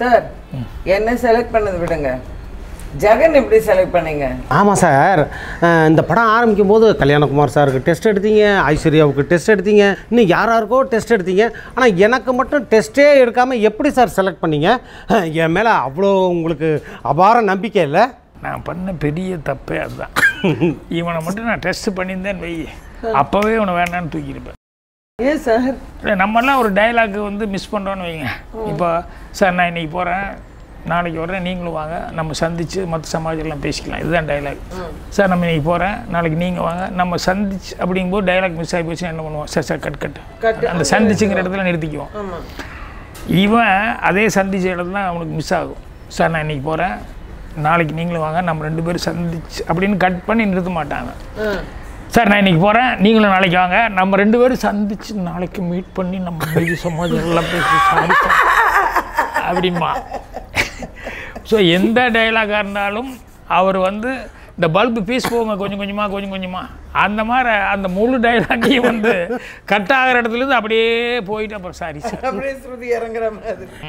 Sir என்ன select பண்ணது விடுங்க ஜெகன் எப்படி செலக்ட் பண்ணீங்க ஆமாம் சார் அஹ், இந்த படம் ஆரம்பிக்கும் போது கல்யாணகுமார் சாருக்கு டெஸ்ட் எடுத்தீங்க ஐஸ்வர்யாவுக்கு டெஸ்ட் எடுத்தீங்க இன்னும் யார் யாருக்கோ டெஸ்ட் எடுத்தீங்க ஆனால் எனக்கு மட்டும் டெஸ்ட்டே எடுக்காமல் எப்படி சார் செலக்ட் பண்ணீங்க அஹ், என் மேலே அவ்வளோ உங்களுக்கு அபார நம்பிக்கை இல்லை நான் பண்ண பெரிய தப்பே அதுதான் இவனை மட்டும் நான் டெஸ்ட் பண்ணியிருந்தேன்னு வை அப்போவே இவனை வேண்டான்னு தூக்கியிருப்பேன் ஏன் சார் இல்லை நம்மலாம் ஒரு டயலாக் வந்து மிஸ் பண்ணுறோன்னு வைங்க இப்போ சார் நான் இன்னைக்கு போகிறேன் நாளைக்கு வர்றேன் நீங்களும் வாங்க நம்ம சந்திச்சு மற்ற சமாஜம்லாம் பேசிக்கலாம் இதுதான் டயலாக் சார் நம்ம இன்னைக்கு போகிறேன் நாளைக்கு நீங்கள் வாங்க நம்ம சந்திச்சு அப்படிங்கும்போது டயலாக் மிஸ் ஆகி போச்சுன்னா என்ன பண்ணுவோம் sir sir cut cut Cut. அந்த சந்திச்சுங்கிற இடத்துல நிறுத்திக்குவோம் ஆமா இவன் அதே சந்திச்ச இடத்துல அவனுக்கு மிஸ் ஆகும் சார் நான் இன்னைக்கு போகிறேன் நாளைக்கு நீங்களும் வாங்க நம்ம ரெண்டு பேரும் சந்திச்சு அப்படின்னு கட் பண்ணி நிறுத்த மாட்டாங்க ஆ. சார் நான் இன்னைக்கு போகிறேன் நீங்களும் நாளைக்கு வாங்க நம்ம ரெண்டு பேரும் சந்திச்சு நாளைக்கு மீட் பண்ணி நம்ம மீதி சமாஜம் எல்லாம் பேசி sorry sir அப்படிமா ஸோ எந்த டைலாகாக இருந்தாலும் அவர் வந்து இந்த பல்பு பீஸ் போங்க கொஞ்சம் கொஞ்சமாக கொஞ்சம் கொஞ்சமாக அந்த மாதிரி அந்த முழு டைலாக்கையும் வந்து கட் ஆகிற இடத்துலேருந்து அப்படியே போயிட்டு அப்புறம் சாரி சார் அப்படியே ஸ்ருதி இறங்குற மாதிரி